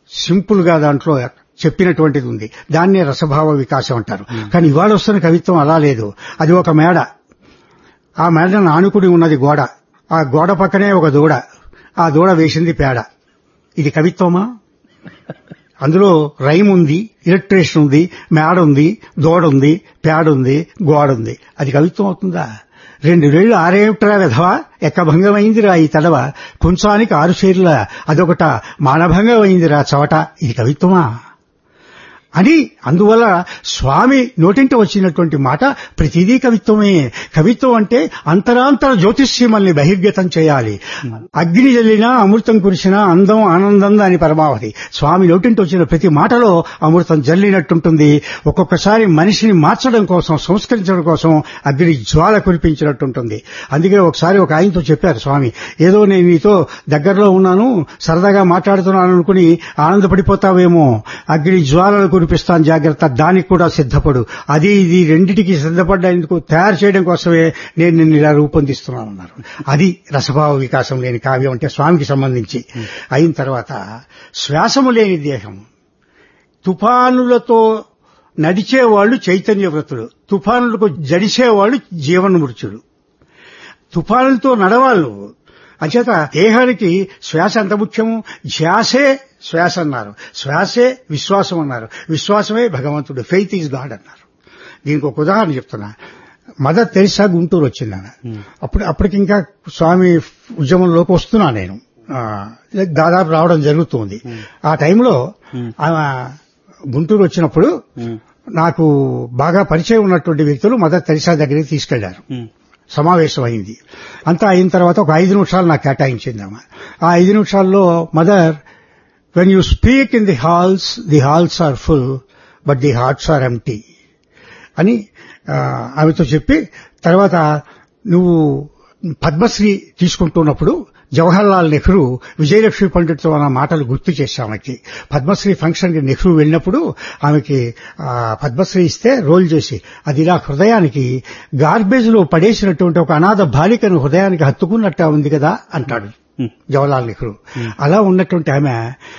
simple గా దాంట్లో చెప్పినటువంటిది ఉంది దాన్నే రసభావ వికాసం అంటారు కానీ ఇవాళ వస్తున్న కవిత్వం అలా లేదు అది ఒక మేడ ఆ మేడను ఆనుకుని ఉన్నది గోడ ఆ గోడ పక్కనే ఒక దూడ ఆ దూడ వేసింది పేడ ఇది కవిత్వమా అందులో రైమ్ ఉంది ఇలక్ట్రేషన్ ఉంది మేడ ఉంది దూడ ఉంది పేడ ఉంది గోడ ఉంది అది కవిత్వం అవుతుందా రెండు వేళ్లు ఆరేమిట్రా విధవా ఎక్కభంగమైందిరా ఈ తడవ కుంచానికి ఆరు షేర్ల అదొకట మానభంగమైందిరా చవట ఇది కవిత్వమా అని అందువల్ల స్వామి నోటింట వచ్చినటువంటి మాట ప్రతిదీ కవిత్వమే కవిత్వం అంటే అంతరాంతర జ్యోతిష్యమల్ని బహిర్గతం చేయాలి అగ్ని జల్లినా అమృతం కురిసినా అందం ఆనందం అని పరమావధి స్వామి నోటింట వచ్చిన ప్రతి మాటలో అమృతం జల్లినట్టుంటుంది ఒక్కొక్కసారి మనిషిని మార్చడం కోసం సంస్కరించడం కోసం అగ్ని జ్వాల కురిపించినట్టుంటుంది అందుకే ఒకసారి ఒక ఆయనతో చెప్పారు స్వామి ఏదో నేను నీతో దగ్గరలో ఉన్నాను సరదాగా మాట్లాడుతున్నాను అనుకుని ఆనందపడిపోతావేమో అగ్ని జ్వాలలు కురిపిస్తాను జాగ్రత్త దానికి కూడా సిద్ధపడు అది ఇది రెండిటికి సిద్ధపడ్డానికి తయారు చేయడం కోసమే నేను నిన్ను ఇలా రూపొందిస్తున్నాను అన్నారు అది రసభావ వికాసం లేని కావ్యం అంటే స్వామికి సంబంధించి అయిన తర్వాత శ్వాసము లేని దేహం తుఫానులతో నడిచేవాళ్లు చైతన్య వ్రతుడు తుఫానులకు జడిసేవాళ్లు జీవనమృత్యుడు తుఫానులతో నడవాలి నువ్వు అంచేత దేహానికి శ్వాస ఎంత ముఖ్యము ధ్యాసే శ్వాస అన్నారు శ్వాసే విశ్వాసం అన్నారు విశ్వాసమే భగవంతుడు ఫెయిత్ ఈజ్ గాడ్ అన్నారు దీనికి ఒక ఉదాహరణ చెప్తున్నా మదర్ తెరిసా గుంటూరు వచ్చింది ఆమె అప్పుడు అప్పటికి ఇంకా స్వామి ఉద్యమంలోకి వస్తున్నా నేను ఆ, దాదాపు రావడం జరుగుతుంది ఆ టైంలో ఆమె గుంటూరు వచ్చినప్పుడు నాకు బాగా పరిచయం ఉన్నటువంటి వ్యక్తులు మదర్ తెరిసా దగ్గరికి తీసుకెళ్లారు సమావేశం అయింది అంతా అయిన తర్వాత ఒక ఐదు నిమిషాలు నాకు కేటాయించింది ఆమె ఆ ఐదు నిమిషాల్లో mother when you speak in the halls the halls are full but the hearts are empty అని ఆ, ఆమెతో చెప్పి తర్వాత నువ్వు పద్మశ్రీ తీసుకుంటున్నప్పుడు జవహర్లాల్ నెహ్రూ విజయలక్ష్మి పండిట్తో అన్న మాటలు గుర్తు చేశాం ఆమెకి పద్మశ్రీ ఫంక్షన్ కి నెహ్రూ వెళ్ళినప్పుడు ఆమెకి ఆ, పద్మశ్రీ ఇస్తే రోల్ చేసి అది ఇలా హృదయానికి గార్బేజ్ లో పడేసినటువంటి ఒక అనాథ బాలికను హృదయానికి హత్తుకున్నట్టు ఉంది కదా అంటాడు జవహర్లాల్ నెహ్రూ అలా ఉన్నటువంటి ఆమె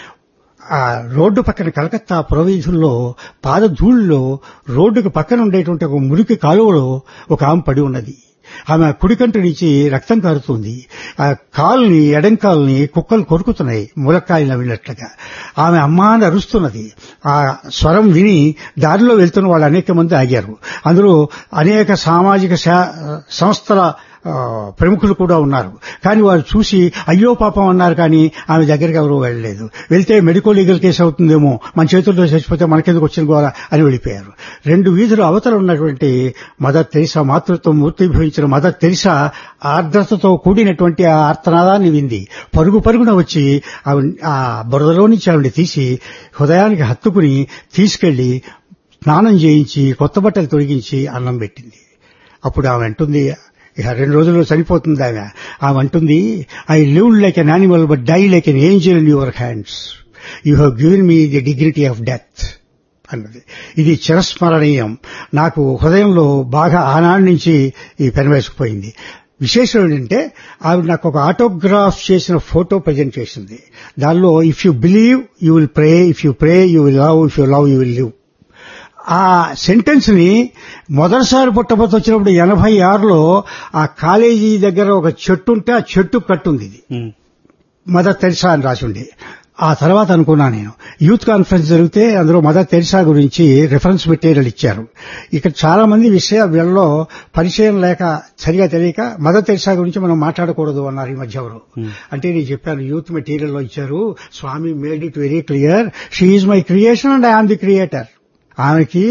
ఆ రోడ్డు పక్కన కలకత్తా పురవీధుల్లో పాదధూళ్ళలో రోడ్డుకు పక్కన ఉండేటువంటి ఒక మురికి కాలువలో ఒక ఆమె పడి ఉన్నది ఆమె కుడికంటి నుంచి రక్తం కారుతుంది ఆ కాల్ని ఎడంకాల్ని కుక్కలు కొరుకుతున్నాయి ములక్కాయలు నవ్వినట్లుగా ఆమె అమ్మా అని అరుస్తున్నది ఆ స్వరం విని దారిలో వెళ్తున్న వాళ్ళు అనేక మంది ఆగారు అందులో అనేక సామాజిక శా- సంస్థల ఆ, ప్రముఖులు కూడా ఉన్నారు కానీ వారు చూసి అయ్యో పాపం అన్నారు కానీ ఆమె దగ్గరికి ఎవరూ వెళ్ళలేదు వెళ్తే మెడికో లీగల్ కేసు అవుతుందేమో మన చేతుల్లో చచ్చిపోతే మనకెందుకు వచ్చిన గోల అని వెళ్ళిపోయారు రెండు వీధులు అవతల ఉన్నటువంటి మదర్ తెరిసా మాతృత్వం మూర్తిభవించిన మదర్ తెరిసా ఆర్ద్రతతో కూడినటువంటి ఆ ఆర్తనాదాన్ని వింది పరుగు పరుగున వచ్చి ఆవిడ ఆ బురదలో నుంచి ఆవిడ తీసి హృదయానికి హత్తుకుని తీసుకెళ్లి స్నానం చేయించి కొత్త బట్టలు తొలగించి అన్నం పెట్టింది అప్పుడు ఆమె అంటుంది ఇక రెండు రోజుల్లో చనిపోతుంది ఆమె ఆమె అంటుంది I live like an animal but die like an angel in your hands you have given me the dignity of death అన్నది ఇది చిరస్మరణీయం నాకు హృదయంలో బాగా ఆనాడు నుంచి ఈ పెనవేసుకుపోయింది విశేషం ఏంటంటే ఆవిడ నాకు ఒక ఆటోగ్రాఫ్ చేసిన ఫోటో ప్రజెంట్ చేసింది దానిలో if you believe you will pray if you pray you will love if you love you will live ఆ సెంటెన్స్ ని మొదటిసారి పుట్టబోతు వచ్చినప్పుడు ఎనభై ఆరులో ఆ కాలేజీ దగ్గర ఒక చెట్టు ఉంటే ఆ చెట్టు కట్టుంది ఇది మదర్ తెరిసా అని రాసి ఉండే ఆ తర్వాత అనుకున్నా నేను యూత్ కాన్ఫరెన్స్ జరిగితే అందులో మదర్ తెరిసా గురించి రిఫరెన్స్ మెటీరియల్ ఇచ్చారు ఇక్కడ చాలా మంది విషయ వీళ్ళలో పరిచయం లేక సరిగా తెలియక మదర్ తెరిసా గురించి మనం మాట్లాడకూడదు అన్నారు ఈ మధ్య ఎవరు అంటే నేను చెప్పాను యూత్ మెటీరియల్ లో ఇచ్చారు Swami made it very clear she is my creation and I am the creator ఆమెకి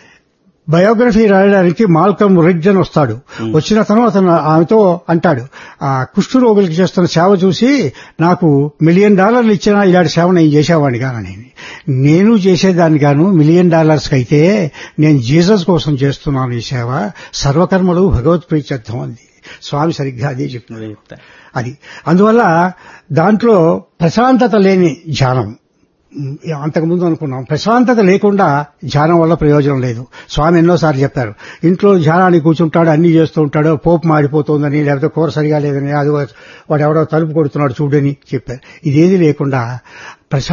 బయోగ్రఫీ రాయడానికి మాల్కమ్ రిడ్జ్ అని వస్తాడు వచ్చిన తర్వాత అతను ఆమెతో అంటాడు ఆ కుష్ఠు రోగులకి చేస్తున్న సేవ చూసి నాకు మిలియన్ డాలర్లు ఇచ్చినా ఇలాంటి సేవ నేను చేసేవాడిని కానని నేను చేసేదాన్ని గాను మిలియన్ డాలర్స్ అయితే నేను జీసస్ కోసం చేస్తున్నాను ఈ సేవ సర్వకర్మలు భగవత్ ప్రీత్యర్థం అంది స్వామి సరిగ్గా అదే చెప్తున్నారు అది అందువల్ల దాంట్లో ప్రశాంతత లేని ధ్యానం ఉమ్, అంతకుముందు అనుకున్నాం ప్రశాంతత లేకుండా ధ్యానం వల్ల ప్రయోజనం లేదు స్వామి ఎన్నోసార్లు చెప్పారు ఇంట్లో ధ్యానానికి కూర్చుంటాడు అన్ని చేస్తూ ఉంటాడు పోపు మాడిపోతుందని లేకపోతే కూర సరిగా లేదని అది వాడు ఎవడో తలుపు కొడుతున్నాడు చూడని చెప్పారు ఇదేది లేకుండా ప్రశా